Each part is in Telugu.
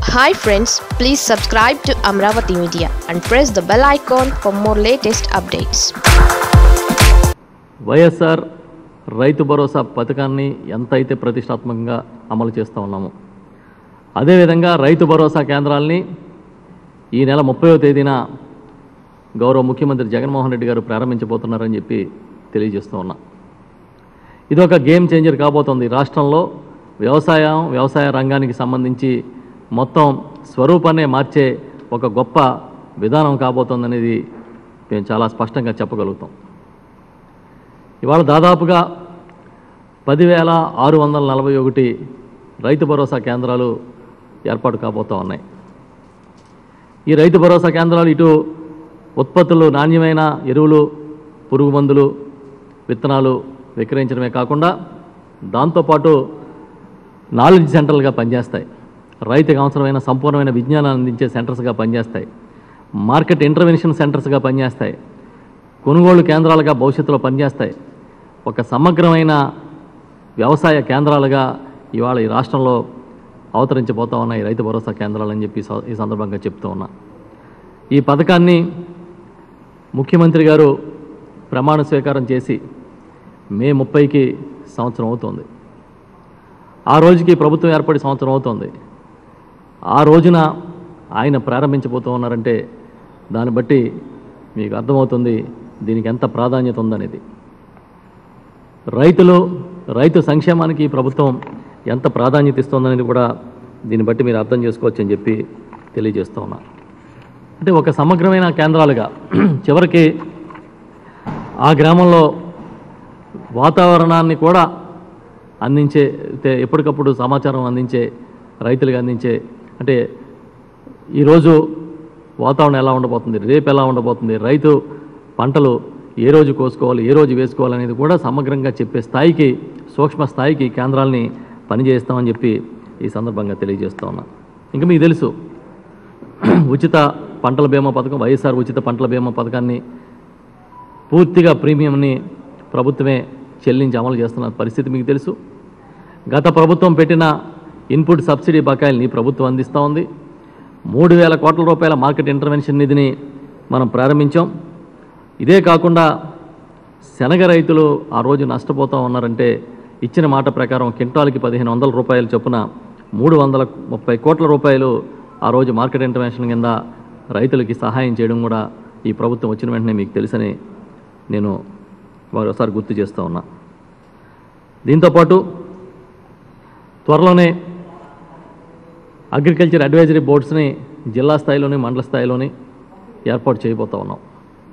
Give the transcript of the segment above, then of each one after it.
hi friends please subscribe to Amaravati media and press the bell icon for more latest updates YSR Rythu Bharosa పథకాన్ని ఎంత అయితే ప్రతిష్టాత్మకంగా అమలు చేస్తూ ఉన్నాము అదేవిధంగా రైతు భరోసా కేంద్రాల్ని ఈ నెల ముప్పైవ తేదీన గౌరవ ముఖ్యమంత్రి జగన్మోహన్ రెడ్డి గారు ప్రారంభించబోతున్నారని చెప్పి తెలియజేస్తూ ఉన్నా ఇది ఒక గేమ్ చేంజర్ కాబోతోంది రాష్ట్రంలో వ్యవసాయం వ్యవసాయ రంగానికి సంబంధించి మొత్తం స్వరూపాన్నే మార్చే ఒక గొప్ప విధానం కాబోతోందనేది మేము చాలా స్పష్టంగా చెప్పగలుగుతాం ఇవాళ దాదాపుగా పదివేల ఆరు వందల నలభై ఒకటి రైతు భరోసా కేంద్రాలు ఏర్పాటు కాబోతూ ఉన్నాయి ఈ రైతు భరోసా కేంద్రాలు ఇటు ఉత్పత్తులు నాణ్యమైన ఎరువులు పురుగు మందులు విత్తనాలు విక్రయించడమే కాకుండా దాంతోపాటు నాలెడ్జ్ సెంటర్లుగా పనిచేస్తాయి రైతుకు అవసరమైన సంపూర్ణమైన విజ్ఞానాన్ని అందించే సెంటర్స్గా పనిచేస్తాయి మార్కెట్ ఇంటర్వెన్షన్ సెంటర్స్గా పనిచేస్తాయి కొనుగోలు కేంద్రాలుగా భవిష్యత్తులో పనిచేస్తాయి ఒక సమగ్రమైన వ్యవసాయ కేంద్రాలుగా ఇవాళ ఈ రాష్ట్రంలో అవతరించబోతా ఉన్నాయి రైతు భరోసా కేంద్రాలు అని చెప్పి ఈ సందర్భంగా చెప్తూ ఉన్నా ఈ పథకాన్ని ముఖ్యమంత్రి గారు ప్రమాణ స్వీకారం చేసి మే ముప్పైకి సంవత్సరం అవుతోంది ఆ రోజుకి ప్రభుత్వం ఏర్పడి సంవత్సరం అవుతోంది ఆ రోజున ఆయన ప్రారంభించబోతూ ఉన్నారంటే దాన్ని బట్టి మీకు అర్థమవుతుంది దీనికి ఎంత ప్రాధాన్యత ఉందనేది రైతులు రైతు సంక్షేమానికి ఈ ప్రభుత్వం ఎంత ప్రాధాన్యత ఇస్తుందనేది కూడా దీన్ని బట్టి మీరు అర్థం చేసుకోవచ్చు అని చెప్పి తెలియజేస్తూ ఉన్నా అంటే ఒక సమగ్రమైన కేంద్రాలుగా చివరికి ఆ గ్రామంలో వాతావరణాన్ని కూడా అందించే తే- ఎప్పటికప్పుడు సమాచారం అందించే రైతులకు అందించే అంటే ఈరోజు వాతావరణం ఎలా ఉండబోతుంది రేపు ఎలా ఉండబోతుంది రైతు పంటలు ఏ రోజు కోసుకోవాలి ఏ రోజు వేసుకోవాలనేది కూడా సమగ్రంగా చెప్పే స్థాయికి సూక్ష్మ స్థాయికి ఈ కేంద్రాలని పనిచేస్తామని చెప్పి ఈ సందర్భంగా తెలియజేస్తా ఉన్నా ఇంకా మీకు తెలుసు ఉచిత పంటల బీమా పథకం వైఎస్ఆర్ ఉచిత పంటల బీమా పథకాన్ని పూర్తిగా ప్రీమియంని ప్రభుత్వమే చెల్లించి అమలు చేస్తున్న పరిస్థితి మీకు తెలుసు గత ప్రభుత్వం పెట్టిన ఇన్పుట్ సబ్సిడీ బకాయిల్ని ఈ ప్రభుత్వం అందిస్తూ ఉంది మూడు వేల కోట్ల రూపాయల మార్కెట్ ఇంటర్వెన్షన్ నిధిని మనం ప్రారంభించాం ఇదే కాకుండా శనగ రైతులు ఆ రోజు నష్టపోతూ ఉన్నారంటే ఇచ్చిన మాట ప్రకారం క్వింటాల్కి పదిహేను వందల రూపాయలు చొప్పున మూడు వందల ముప్పై కోట్ల రూపాయలు ఆ రోజు మార్కెట్ ఇంటర్వెన్షన్ కింద రైతులకి సహాయం చేయడం కూడా ఈ ప్రభుత్వం వచ్చిన వెంటనే మీకు తెలుసని నేను మరోసారి గుర్తు చేస్తూ ఉన్నా దీంతోపాటు త్వరలోనే అగ్రికల్చర్ అడ్వైజరీ బోర్డ్స్ని జిల్లా స్థాయిలోని మండల స్థాయిలోని ఏర్పాటు చేయబోతా ఉన్నాం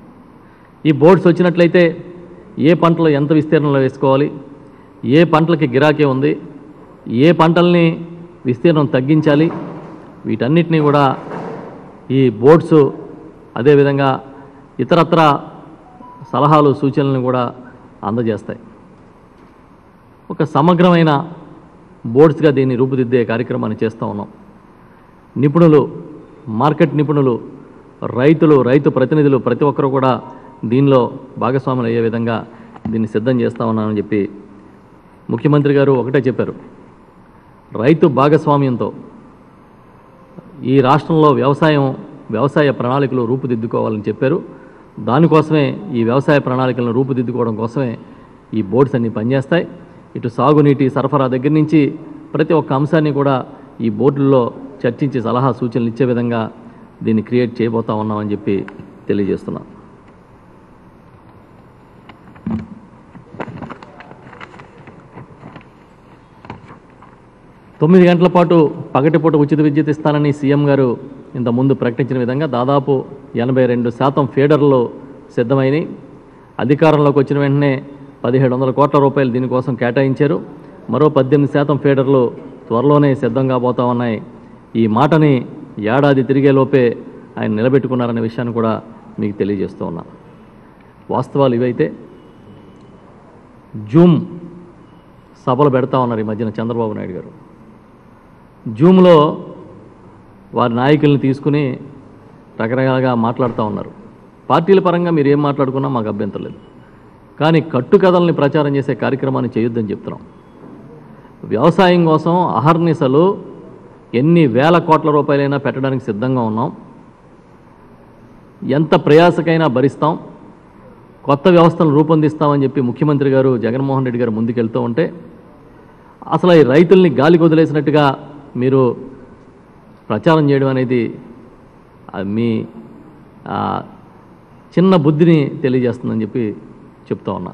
ఈ బోర్డ్స్ వచ్చినట్లయితే ఏ పంటలు ఎంత విస్తీర్ణంలో వేసుకోవాలి ఏ పంటలకి గిరాకీ ఉంది ఏ పంటల్ని విస్తీర్ణం తగ్గించాలి వీటన్నిటినీ కూడా ఈ బోర్డ్స్ అదేవిధంగా ఇతరత్ర సలహాలు సూచనలను కూడా అందజేస్తాయి ఒక సమగ్రమైన బోర్డ్స్గా దీన్ని రూపుదిద్దే కార్యక్రమాన్ని చేస్తూ ఉన్నాం నిపుణులు మార్కెట్ నిపుణులు రైతులు రైతు ప్రతినిధులు ప్రతి ఒక్కరు కూడా దీనిలో భాగస్వాములు అయ్యే విధంగా దీన్ని సిద్ధం చేస్తా ఉన్నానని చెప్పి ముఖ్యమంత్రి గారు ఒకటే చెప్పారు రైతు భాగస్వామ్యంతో ఈ రాష్ట్రంలో వ్యవసాయం వ్యవసాయ ప్రణాళికలు రూపుదిద్దుకోవాలని చెప్పారు దానికోసమే ఈ వ్యవసాయ ప్రణాళికలను రూపుదిద్దుకోవడం కోసమే ఈ బోర్డ్స్ అన్ని పనిచేస్తాయి ఇటు సాగునీటి సరఫరా దగ్గర నుంచి ప్రతి ఒక్క అంశాన్ని కూడా ఈ బోర్డుల్లో చర్చించి సలహా సూచనలు ఇచ్చే విధంగా దీన్ని క్రియేట్ చేయబోతా ఉన్నామని చెప్పి తెలియజేస్తున్నాం తొమ్మిది గంటల పాటు పగటిపూట ఉచిత విద్యుత్ ఇస్తానని సీఎం గారు ఇంత ముందు ప్రకటించిన విధంగా దాదాపు ఎనభై రెండు శాతం ఫీడర్లు సిద్ధమైనవి అధికారంలోకి వచ్చిన వెంటనే పదిహేడు వందల కోట్ల రూపాయలు దీనికోసం కేటాయించారు మరో పద్దెనిమిది శాతం ఫీడర్లు త్వరలోనే సిద్ధంగా పోతా ఉన్నాయి ఈ మాటని ఏడాది తిరిగేలోపే ఆయన నిలబెట్టుకున్నారనే విషయాన్ని కూడా మీకు తెలియజేస్తూ ఉన్నా వాస్తవాలు ఇవైతే జూమ్ సభలు పెడతా ఉన్నారు ఈ మధ్యన చంద్రబాబు నాయుడు గారు జూమ్లో వారి నాయకుల్ని తీసుకుని రకరకాలుగా మాట్లాడుతూ ఉన్నారు పార్టీల పరంగా మీరు ఏం మాట్లాడుకున్నా మాకు అభ్యంతరం లేదు కానీ కట్టుకథల్ని ప్రచారం చేసే కార్యక్రమాన్ని చేయొద్దని చెప్తున్నాం వ్యవసాయం కోసం అహర్నిశలు ఎన్ని వేల కోట్ల రూపాయలైనా పెట్టడానికి సిద్ధంగా ఉన్నాం ఎంత ప్రయాసకైనా భరిస్తాం కొత్త వ్యవస్థను రూపొందిస్తామని చెప్పి ముఖ్యమంత్రి గారు జగన్మోహన్ రెడ్డి గారు ముందుకెళ్తూ ఉంటే అసలు ఈ రైతుల్ని గాలికి వదిలేసినట్టుగా మీరు ప్రచారం చేయడం అనేది అది మీ ఆ, చిన్న బుద్ధిని తెలియజేస్తుందని చెప్పి చెప్తా ఉన్నా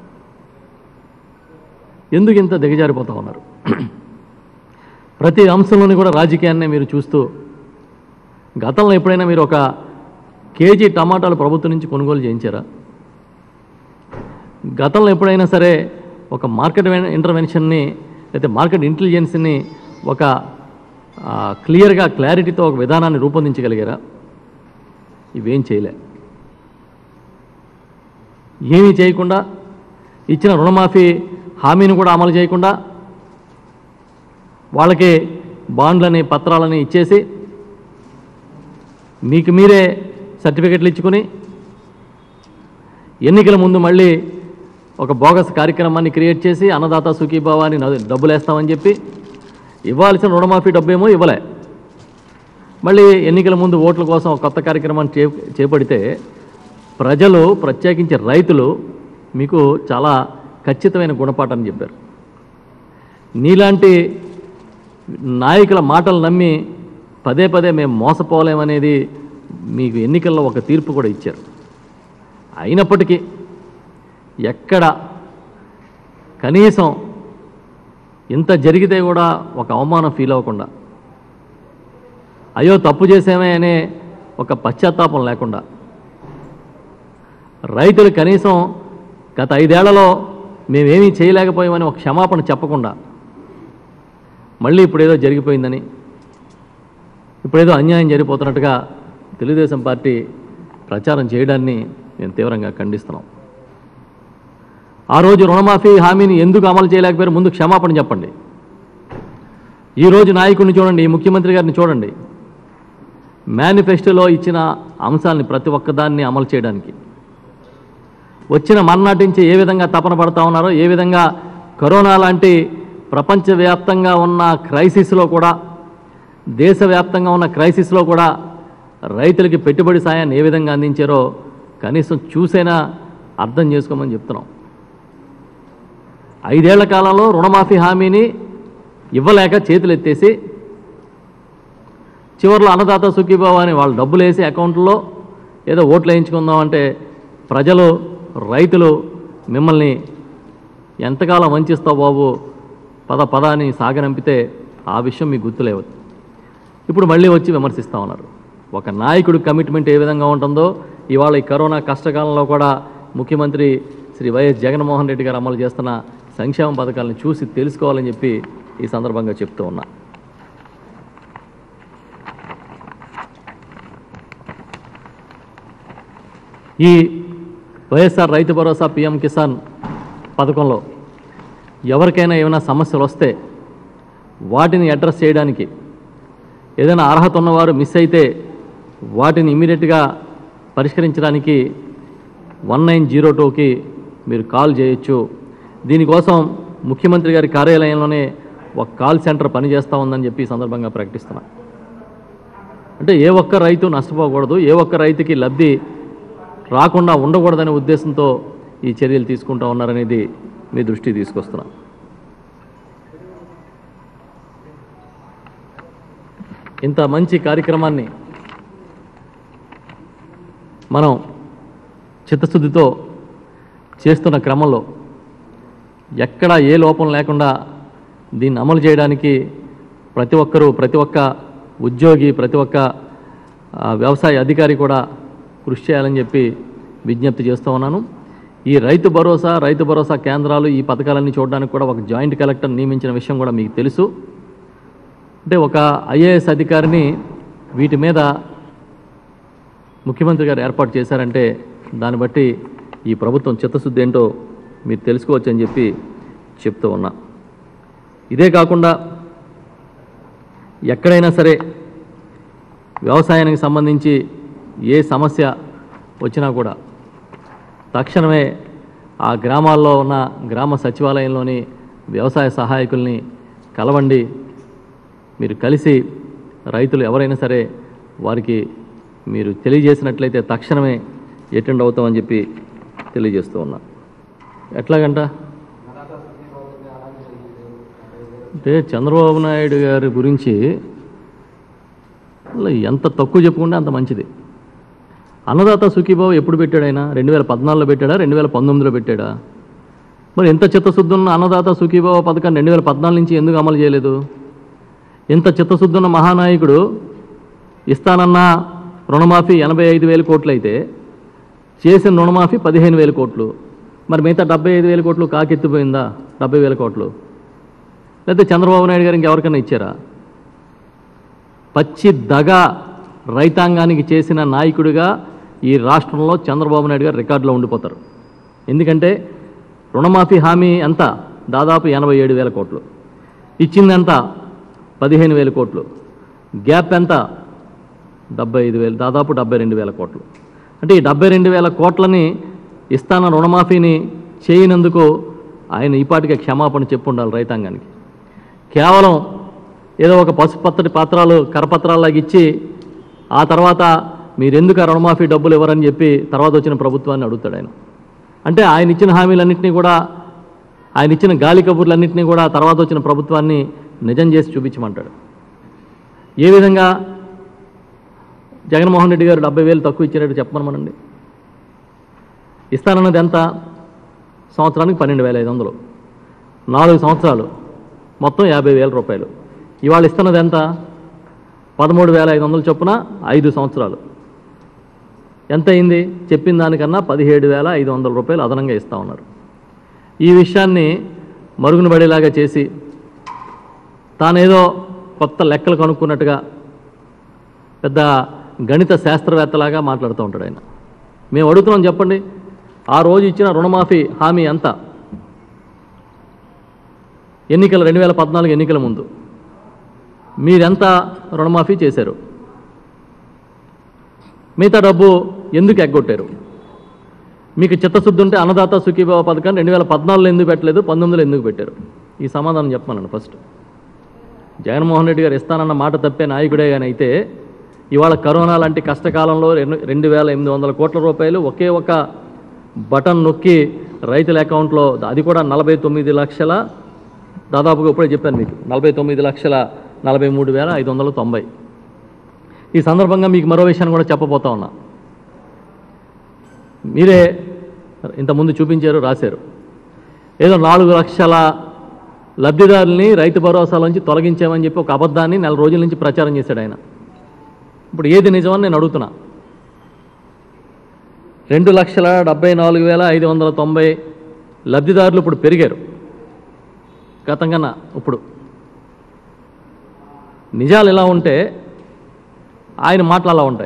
ఎందుకు ఇంత దిగజారిపోతా ఉన్నారు ప్రతి అంశంలోని కూడా రాజకీయాన్నే మీరు చూస్తూ గతంలో ఎప్పుడైనా మీరు ఒక కేజీ టమాటాలు ప్రభుత్వం నుంచి కొనుగోలు చేయించారా గతంలో ఎప్పుడైనా సరే ఒక మార్కెట్ వెన్- ఇంటర్వెన్షన్ని లేకపోతే మార్కెట్ ఇంటెలిజెన్స్ని ఒక ఆ, క్లియర్గా క్లారిటీతో ఒక విధానాన్ని రూపొందించగలిగారా ఇవేం చేయలే ఏమీ చేయకుండా ఇచ్చిన రుణమాఫీ హామీని కూడా అమలు చేయకుండా వాళ్ళకి బాండ్లని పత్రాలని ఇచ్చేసి మీకు మీరే సర్టిఫికెట్లు ఇచ్చుకొని ఎన్నికల ముందు మళ్ళీ ఒక బోగస్ కార్యక్రమాన్ని క్రియేట్ చేసి అన్నదాత సుఖీభావ అని నది- డబ్బులు వేస్తామని చెప్పి ఇవ్వాల్సిన రుణమాఫీ డబ్బు ఏమో ఇవ్వలే మళ్ళీ ఎన్నికల ముందు ఓట్ల కోసం ఒక కొత్త కార్యక్రమాన్ని చే చేపడితే ప్రజలు ప్రత్యేకించి రైతులు మీకు చాలా ఖచ్చితమైన గుణపాఠాన్ని చెప్పారు నీలాంటి నాయకుల మాటలు నమ్మి పదే పదే మేము మోసపోలేమనేది మీకు ఎన్నికల్లో ఒక తీర్పు కూడా ఇచ్చారు అయినప్పటికీ ఎక్కడ కనీసం ఇంత జరిగితే కూడా ఒక అవమానం ఫీల్ అవ్వకుండా అయ్యో తప్పు చేసామే అనే ఒక పశ్చాత్తాపం లేకుండా రైతులు కనీసం గత ఐదేళ్లలో మేమేమీ చేయలేకపోయామని ఒక క్షమాపణ చెప్పకుండా మళ్ళీ ఇప్పుడేదో జరిగిపోయిందని ఇప్పుడేదో అన్యాయం జరిగిపోతున్నట్టుగా తెలుగుదేశం పార్టీ ప్రచారం చేయడాన్ని మేము తీవ్రంగా ఖండిస్తున్నాం ఆ రోజు రుణమాఫీ హామీని ఎందుకు అమలు చేయలేకపోయారు ముందు క్షమాపణ చెప్పండి ఈరోజు నాయకుడిని చూడండి ఈ ముఖ్యమంత్రి గారిని చూడండి మేనిఫెస్టోలో ఇచ్చిన అంశాలని ప్రతి ఒక్కదాన్ని అమలు చేయడానికి వచ్చిన మర్నాటి నుంచి ఏ విధంగా తపన పడతా ఉన్నారో ఏ విధంగా కరోనా లాంటి ప్రపంచవ్యాప్తంగా ఉన్న క్రైసిస్లో కూడా దేశవ్యాప్తంగా ఉన్న క్రైసిస్లో కూడా రైతులకి పెట్టుబడి సాయాన్ని ఏ విధంగా అందించారో కనీసం చూసైనా అర్థం చేసుకోమని చెప్తున్నాం ఐదేళ్ల కాలంలో రుణమాఫీ హామీని ఇవ్వలేక చేతులు ఎత్తేసి చివరిలో అన్నదాత సుఖీభావ అని వాళ్ళు డబ్బులు వేసి అకౌంట్లో ఏదో ఓట్లు వేయించుకుందామంటే ప్రజలు రైతులు మిమ్మల్ని ఎంతకాలం వంచిస్తావు బాబు పద పద అని సాగనంపితే ఆ విషయం మీకు గుర్తులేవు ఇప్పుడు మళ్ళీ వచ్చి విమర్శిస్తూ ఉన్నారు ఒక నాయకుడి కమిట్మెంట్ ఏ విధంగా ఉంటుందో ఇవాళ ఈ కరోనా కష్టకాలంలో కూడా ముఖ్యమంత్రి శ్రీ వైఎస్ జగన్మోహన్ రెడ్డి గారు అమలు చేస్తున్న సంక్షేమ పథకాలను చూసి తెలుసుకోవాలని చెప్పి ఈ సందర్భంగా చెప్తూ ఉన్నా ఈ వైఎస్ఆర్ రైతు భరోసా పిఎం కిసాన్ పథకంలో ఎవరికైనా ఏమైనా సమస్యలు వస్తే వాటిని అడ్రస్ చేయడానికి ఏదైనా అర్హత ఉన్నవారు మిస్ అయితే వాటిని ఇమీడియట్గా పరిష్కరించడానికి వన్ నైన్ జీరో టూకి మీరు కాల్ చేయొచ్చు దీనికోసం ముఖ్యమంత్రి గారి కార్యాలయంలోనే ఒక కాల్ సెంటర్ పనిచేస్తూ ఉందని చెప్పి ఈ సందర్భంగా ప్రకటిస్తున్నా అంటే ఏ ఒక్క రైతు నష్టపోకూడదు ఏ ఒక్క రైతుకి లబ్ధి రాకుండా ఉండకూడదనే ఉద్దేశంతో ఈ చర్యలు తీసుకుంటా ఉన్నారనేది మీ దృష్టికి తీసుకొస్తున్నా ఇంత మంచి కార్యక్రమాన్ని మనం చిత్తశుద్ధితో చేస్తున్న క్రమంలో ఎక్కడా ఏ లోపం లేకుండా దీన్ని అమలు చేయడానికి ప్రతి ఒక్కరూ ప్రతి ఒక్క ఉద్యోగి ప్రతి ఒక్క ఆ, వ్యవసాయ అధికారి కూడా కృషి చేయాలని చెప్పి విజ్ఞప్తి చేస్తూ ఉన్నాను ఈ రైతు భరోసా రైతు భరోసా కేంద్రాలు ఈ పథకాలన్నీ చూడడానికి కూడా ఒక జాయింట్ కలెక్టర్ నియమించిన విషయం కూడా మీకు తెలుసు అంటే ఒక ఐఏఎస్ అధికారిని వీటి మీద ముఖ్యమంత్రి గారు ఏర్పాటు చేశారంటే దాన్ని బట్టి ఈ ప్రభుత్వం చిత్తశుద్ధి ఏంటో మీరు తెలుసుకోవచ్చు అని చెప్పి చెప్తూ ఉన్నా ఇదే కాకుండా ఎక్కడైనా సరే వ్యవసాయానికి సంబంధించి ఏ సమస్య వచ్చినా కూడా తక్షణమే ఆ గ్రామాల్లో ఉన్న గ్రామ సచివాలయంలోని వ్యవసాయ సహాయకుల్ని కలవండి మీరు కలిసి రైతులు ఎవరైనా సరే వారికి మీరు తెలియజేసినట్లయితే తక్షణమే అటెండ్ అవుతామని చెప్పి తెలియజేస్తూ ఉన్నా ఎట్లాగంట అంటే చంద్రబాబు నాయుడు గారి గురించి అసలు ఎంత తక్కువ చెప్పుకుంటే అంత మంచిది అన్నదాత సుఖీబాబు ఎప్పుడు పెట్టాడు ఆయన రెండు వేల పద్నాలుగులో పెట్టాడా రెండు వేల పంతొమ్మిదిలో పెట్టాడా మరి ఎంత చిత్తశుద్ధి ఉన్న అన్నదాత సుఖీబాబు పథకాన్ని రెండు వేల పద్నాలుగు నుంచి ఎందుకు అమలు చేయలేదు ఇంత చిత్తశుద్ధి ఉన్న మహానాయకుడు ఇస్తానన్న రుణమాఫీ ఎనభై ఐదు వేల కోట్లు అయితే చేసిన రుణమాఫీ పదిహేను వేల కోట్లు మరి మిగతా డెబ్బై ఐదు వేల కోట్లు కాకెత్తిపోయిందా డెబ్బై వేల కోట్లు లేకపోతే చంద్రబాబు నాయుడు గారు ఇంకెవరికైనా ఇచ్చారా పచ్చి దగ రైతాంగానికి చేసిన నాయకుడిగా ఈ రాష్ట్రంలో చంద్రబాబు నాయుడు గారు రికార్డులో ఉండిపోతారు ఎందుకంటే రుణమాఫీ హామీ ఎంత దాదాపు ఎనభై ఏడు వేల కోట్లు ఇచ్చింది ఎంత పదిహేను వేల కోట్లు గ్యాప్ ఎంత డెబ్బై ఐదు వేలు దాదాపు డెబ్బై రెండు వేల కోట్లు అంటే ఈ డెబ్బై రెండు వేల కోట్లని ఇస్తాన రుణమాఫీని చేయనందుకు ఆయన ఈపాటికే క్షమాపణ చెప్పు ఉండాలి రైతాంగానికి కేవలం ఏదో ఒక పసుపత్తటి పత్రాలు కరపత్రాల్లాగా ఇచ్చి ఆ తర్వాత మీరెందుకు ఆ రుణమాఫీ డబ్బులు ఇవ్వరని చెప్పి తర్వాత వచ్చిన ప్రభుత్వాన్ని అడుగుతాడు ఆయన అంటే ఆయన ఇచ్చిన హామీలన్నింటినీ కూడా ఆయన ఇచ్చిన గాలి కబుర్లన్నింటినీ కూడా తర్వాత వచ్చిన ప్రభుత్వాన్ని నిజం చేసి చూపించమంటాడు ఏ విధంగా జగన్మోహన్ రెడ్డి గారు డెబ్బై వేలు తక్కువ ఇచ్చినట్టు చెప్పమనమనండి ఇస్తానన్నది ఎంత సంవత్సరానికి పన్నెండు వేల ఐదు వందలు నాలుగు సంవత్సరాలు మొత్తం యాభై వేల రూపాయలు ఇవాళ ఇస్తున్నది ఎంత పదమూడు వేల ఐదు వందల చొప్పున ఐదు సంవత్సరాలు ఎంత అయింది చెప్పిన దానికన్నా పదిహేడు వేల ఐదు వందల రూపాయలు అదనంగా ఇస్తా ఉన్నారు ఈ విషయాన్ని మరుగున పడేలాగా చేసి తానేదో కొత్త లెక్కలు కనుక్కున్నట్టుగా పెద్ద గణిత శాస్త్రవేత్తలాగా మాట్లాడుతూ ఉంటాడు ఆయన మేము అడుగుతున్నాం చెప్పండి ఆ రోజు ఇచ్చిన రుణమాఫీ హామీ ఎంత ఎన్నికల రెండు వేల పద్నాలుగు ఎన్నికల ముందు మీరెంత రుణమాఫీ చేశారు మిగతా డబ్బు ఎందుకు ఎగ్గొట్టారు మీకు చిత్తశుద్ధి ఉంటే అన్నదాత సుఖీభావ పథకాన్ని రెండు వేల పద్నాలుగులో ఎందుకు పెట్టలేదు పంతొమ్మిదిలో ఎందుకు పెట్టారు ఈ సమాధానం చెప్పమనండి ఫస్ట్ జగన్మోహన్ రెడ్డి గారు ఇస్తానన్న మాట తప్పే నాయకుడే కానీ అయితే ఇవాళ కరోనా లాంటి కష్టకాలంలో రెండు రెండు వేల ఎనిమిది వందల కోట్ల రూపాయలు ఒకే ఒక బటన్ నొక్కి రైతుల అకౌంట్లో అది కూడా నలభై తొమ్మిది లక్షల దాదాపుగా ఇప్పుడే చెప్పాను మీకు నలభై తొమ్మిది లక్షల నలభై మూడు వేల ఐదు వందల తొంభై ఈ సందర్భంగా మీకు మరో విషయాన్ని కూడా చెప్పబోతా ఉన్నా మీరే ఇంతకుముందు చూపించారు రాశారు ఏదో నాలుగు లక్షల లబ్ధిదారుల్ని రైతు భరోసాలోంచి తొలగించామని చెప్పి ఒక అబద్ధాన్ని నెల రోజుల నుంచి ప్రచారం చేశాడు ఆయన ఇప్పుడు ఏది నిజమని నేను అడుగుతున్నా రెండు లక్షల డెబ్బై నాలుగు వేల ఐదు వందల తొంభై లబ్ధిదారులు ఇప్పుడు పెరిగారు గతం కన్నా ఇప్పుడు నిజాలు ఎలా ఉంటే ఆయన మాటలు అలా ఉంటాయి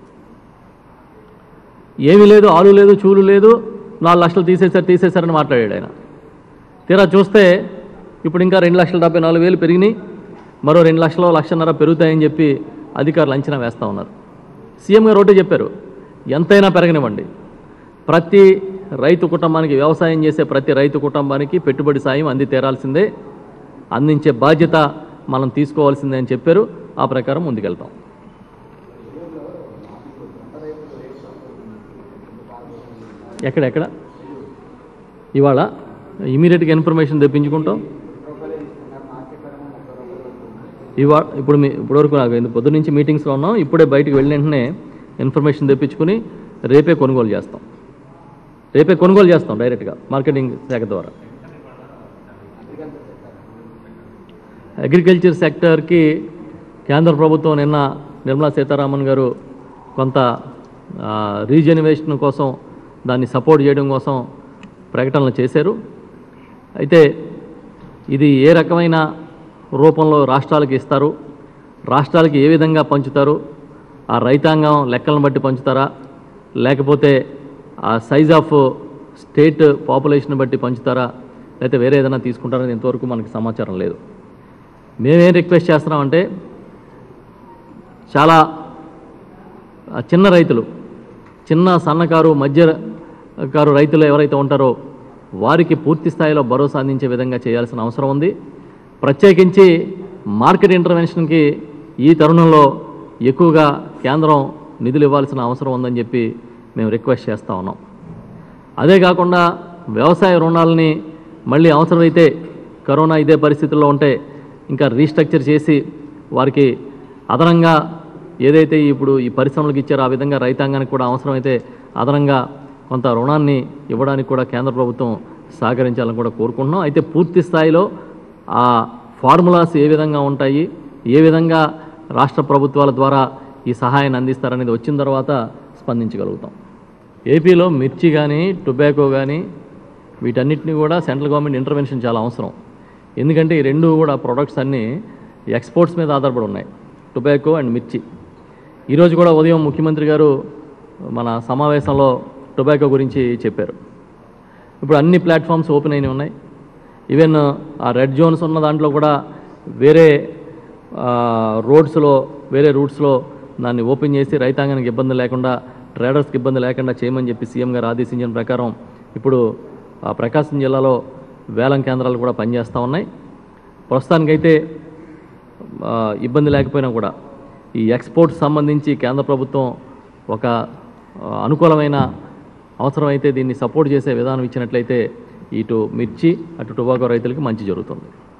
ఏమీ లేదు ఆలు లేదు చూలు లేదు నాలుగు లక్షలు తీసేశారు తీసేశారని మాట్లాడాడు ఆయన తీరా చూస్తే ఇప్పుడు ఇంకా రెండు లక్షల డెబ్బై నాలుగు వేలు పెరిగినాయి మరో రెండు లక్షలు లక్షన్నర పెరుగుతాయని చెప్పి అధికారులు అంచనా వేస్తూ ఉన్నారు సీఎం గారు ఒకటే చెప్పారు ఎంతైనా పెరగనివ్వండి ప్రతి రైతు కుటుంబానికి వ్యవసాయం చేసే ప్రతి రైతు కుటుంబానికి పెట్టుబడి సాయం అంది తీరాల్సిందే అందించే బాధ్యత మనం తీసుకోవాల్సిందే అని చెప్పారు ఆ ప్రకారం ముందుకెళ్తాం ఎక్కడెక్కడ ఇవాళ ఇమీడియట్గా ఇన్ఫర్మేషన్ తెప్పించుకుంటాం ఇవాళ ఇప్పుడు మీ ఇప్పటివరకు నాకు ఎందుకు పొద్దు నుంచి మీటింగ్స్లో ఉన్నాం ఇప్పుడే బయటికి వెళ్ళిన వెంటనే ఇన్ఫర్మేషన్ తెప్పించుకుని రేపే కొనుగోలు చేస్తాం రేపే కొనుగోలు చేస్తాం డైరెక్ట్గా మార్కెటింగ్ శాఖ ద్వారా అగ్రికల్చర్ సెక్టర్కి కేంద్ర ప్రభుత్వం నిన్న నిర్మలా సీతారామన్ గారు కొంత రీజనరేషన్ కోసం దాన్ని సపోర్ట్ చేయడం కోసం ప్రకటనలు చేశారు అయితే ఇది ఏ రకమైన రూపంలో రాష్ట్రాలకు ఇస్తారు రాష్ట్రాలకి ఏ విధంగా పంచుతారు ఆ రైతాంగం లెక్కలను బట్టి పంచుతారా లేకపోతే ఆ సైజ్ ఆఫ్ స్టేట్ పాపులేషన్ బట్టి పంచుతారా లేకపోతే వేరే ఏదైనా తీసుకుంటారని ఇంతవరకు మనకి సమాచారం లేదు మేమేం రిక్వెస్ట్ చేస్తున్నామంటే చాలా ఆ, చిన్న రైతులు చిన్న సన్నకారు మధ్య కారు రైతులు ఎవరైతే ఉంటారో వారికి పూర్తి స్థాయిలో భరోసా అందించే విధంగా చేయాల్సిన అవసరం ఉంది ప్రత్యేకించి మార్కెట్ ఇంటర్వెన్షన్కి ఈ తరుణంలో ఎక్కువగా కేంద్రం నిధులు ఇవ్వాల్సిన అవసరం ఉందని చెప్పి మేము రిక్వెస్ట్ చేస్తూ ఉన్నాం అదే కాకుండా వ్యవసాయ రుణాలని మళ్ళీ అవసరమైతే కరోనా ఇదే పరిస్థితుల్లో ఉంటే ఇంకా రీస్ట్రక్చర్ చేసి వారికి అదనంగా ఏదైతే ఇప్పుడు ఈ పరిశ్రమలకు ఇచ్చారో ఆ విధంగా రైతాంగానికి కూడా అవసరమైతే అదనంగా కొంత రుణాన్ని ఇవ్వడానికి కూడా కేంద్ర ప్రభుత్వం సహకరించాలని కూడా కోరుకుంటున్నాం అయితే పూర్తి స్థాయిలో ఆ ఫార్ములాస్ ఏ విధంగా ఉంటాయి ఏ విధంగా రాష్ట్ర ప్రభుత్వాల ద్వారా ఈ సహాయాన్ని అందిస్తారనేది వచ్చిన తర్వాత స్పందించగలుగుతాం ఏపీలో మిర్చి కానీ టొబాకో కానీ వీటన్నిటిని కూడా సెంట్రల్ గవర్నమెంట్ ఇంటర్వెన్షన్ చాలా అవసరం ఎందుకంటే ఈ రెండు కూడా ప్రొడక్ట్స్ అన్నీ ఎక్స్పోర్ట్స్ మీద ఆధారపడి ఉన్నాయి టొబాకో అండ్ మిర్చి ఈరోజు కూడా ఉదయం ముఖ్యమంత్రి గారు మన సమావేశంలో టొబాకో గురించి చెప్పారు ఇప్పుడు అన్ని ప్లాట్ఫామ్స్ ఓపెన్ అయినవి ఉన్నాయి ఈవెన్ ఆ రెడ్ జోన్స్ ఉన్న దాంట్లో కూడా వేరే రోడ్స్లో వేరే రూట్స్లో దాన్ని ఓపెన్ చేసి రైతాంగానికి ఇబ్బంది లేకుండా ట్రేడర్స్కి ఇబ్బంది లేకుండా చేయమని చెప్పి సీఎం గారు ఆదేశించిన ప్రకారం ఇప్పుడు ఆ ప్రకాశం జిల్లాలో వేలం కేంద్రాలు కూడా పనిచేస్తూ ఉన్నాయి ప్రస్తుతానికైతే ఆ, ఇబ్బంది లేకపోయినా కూడా ఈ ఎక్స్పోర్ట్ సంబంధించి కేంద్ర ప్రభుత్వం ఒక ఆ, అనుకూలమైన అవసరమైతే దీన్ని సపోర్ట్ చేసే విధానం ఇచ్చినట్లయితే ఇటు మిర్చి అటు టొబాకో రైతులకి మంచి జరుగుతుంది